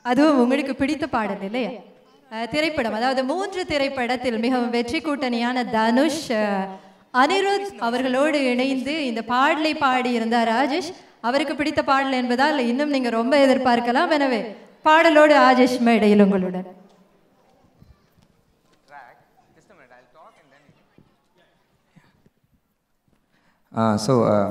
அதுவும் உங்களுக்கு பிடித்த பாடல் இல்லையா அஹ், திரைப்படம் அதாவது மூன்று திரைப்படத்தில் மிகவும் வெற்றி கூட்டணியான தனுஷ் அஹ், அனிருத் அவர்களோடு இணைந்து இந்த பாடலை பாடி இருந்தார் ராஜேஷ் அவருக்கு பிடித்த பாடல் என்பதால் இன்னும் நீங்க ரொம்ப எதிர்பார்க்கலாம் எனவே பாடலோடு ராஜேஷ் மேடையில் உங்களுடன் Uh, so, uh,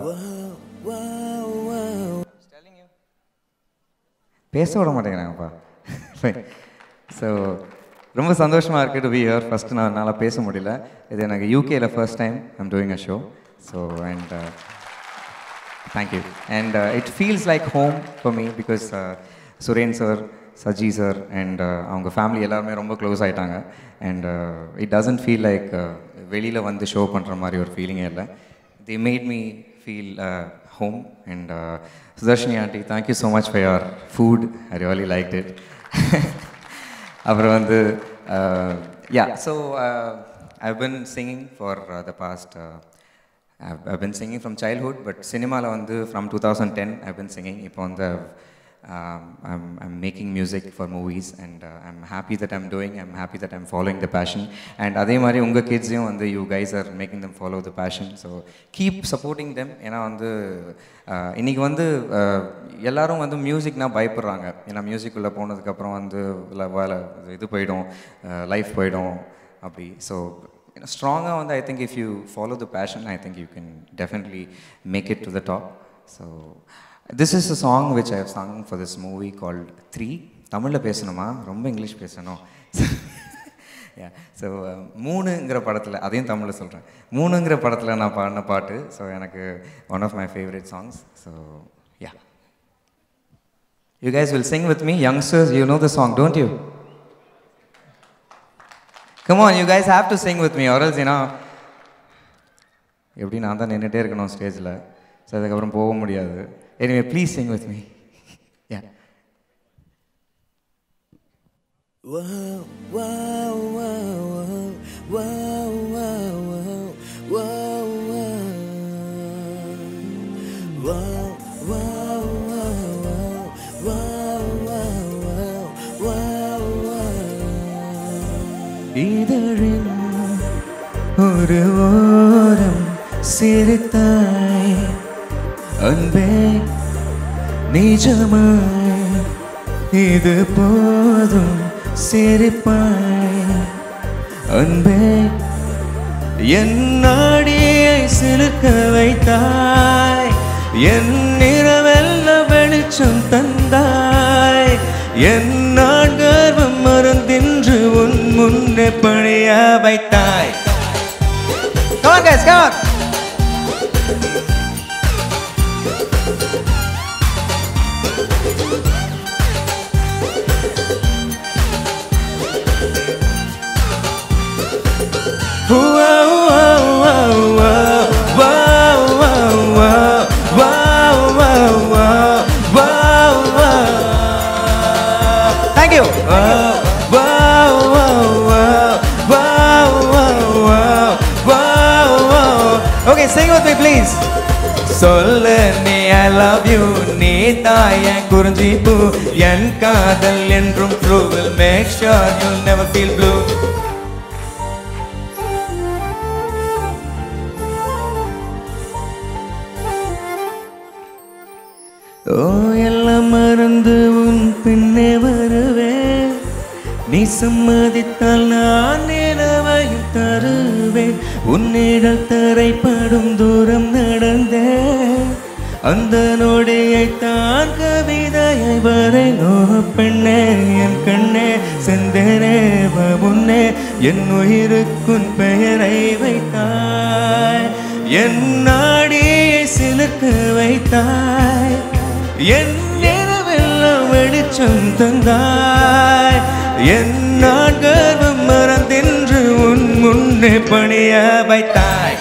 பேச விட மாட்டேங்கிறாங்கப்பா ஸோ ரொம்ப சந்தோஷமாக இருக்குது டு பி ஹியர் ஃபஸ்ட்டு நான் என்னால் பேச முடியல இது எனக்கு யூகேயில் first time I'm doing a show so and thank you and it feels like home for me because Suren sir Saji sir and அவங்க ஃபேமிலி எல்லாருமே ரொம்ப க்ளோஸ் ஆகிட்டாங்க and it doesn't feel like வெளியில் வந்து ஷோ பண்ணுற மாதிரி ஒரு ஃபீலிங்கே இல்லை they made me feel uh, home and uh, Sudarshini auntie thank you so much for your food I really liked it அப்புறம் வந்து yeah so I've been singing for the past I've, I've been singing from childhood, but சினிமாவில் வந்து from 2010 I've been singing. இப்போ வந்து um, I'm, I'm making music for movies and uh, I'm happy that I'm doing, I'm happy that I'm following the passion. And அதே மாதிரி உங்கள் கிட்ஸையும் வந்து you guys are making them follow the passion. So keep supporting them. ஏன்னா வந்து uh, இன்னைக்கு வந்து uh, எல்லாரும் வந்து மியூசிக்னா பயப்படுறாங்க ஏன்னா மியூசிக்குள்ளே போனதுக்கப்புறம் வந்து இல்லை வேலை இது போயிடும் லைஃப் போயிடும் அப்படி ஸோ ஸ்ட்ராங்காக வந்து I think if you follow the passion I think you can definitely make it to the top so this is a song which I have sang for this movie called three தமிழில் பேசணுமா ரொம்ப English பேசணும் so மூணுங்கிற படத்தில் அதையும் தமிழில் சொல்கிறேன் மூணுங்கிற படத்தில் நான் பாடின பாட்டு ஸோ எனக்கு one of my favourite songs so yeah you guys will sing with me youngsters you know the song don't you come on you guys have to sing with me or else you know எப்படி நான் தான் நின்றுட்டே இருக்கணும் ஸ்டேஜில் so அதுக்கப்புறம் போக முடியாது anyway please sing with me yeah Whoa, whoa, whoa, whoa, whoa, whoa, whoa, whoa, whoa, இதழின் ஒரு ஓரம் சிரித்தாய் அன்பே நிஜமாய் இது போதும் சிரிப்பாய் அன்பே என் நாடியை சிலுக்க வைத்தாய் என் நிறவெல்ல வெளிச்சம் தந்தாய் என் நான் கர்வம் மறந்தின்று உன் முன்னே பணிய வைத்தாய் Come on guys, come on! Thank you. Okay, sing with me, please. சொல்ல நீ ஐ லவ் யூ நீ தாய குறிஞ்சி பூ என் காதல் என்றும் true will make sure you never feel blue oh எல்லாம் மறந்து உன் பின்னே வருவேன் நீ சம்மதித்தால் நான் நிலவையும் தருவேன் உன்னிடல் தரைப்படும் தூரம் நடந்தேன் அந்த நொடியை தான் கவிதையை வரைனோ பெண்ணே என் கண்ணே செந்தனே வா முன்னே என் உயிருக்குன் பெயரை வைத்தாய் என் நாடியை சிலுக்க வைத்தாய் என் நிறவெல்லாம் வெளிச்சம் தந்தாய் என் நான் கர்வம் மறந்தென்று உன் முன்னே பணிய வைத்தாய்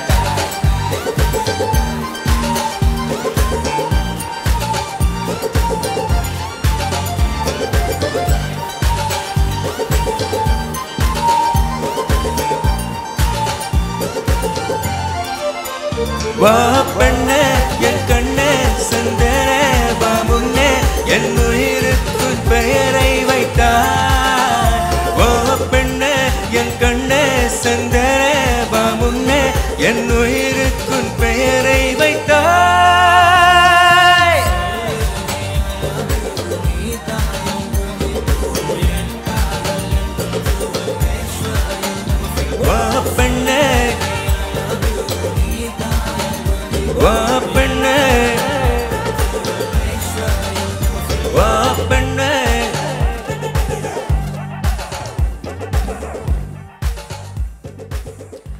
வா பெண்ணே என் கண்ணே செந்தரே வா முன்னே என் உயிருக்குள் பெயரை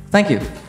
தேங்க்யூ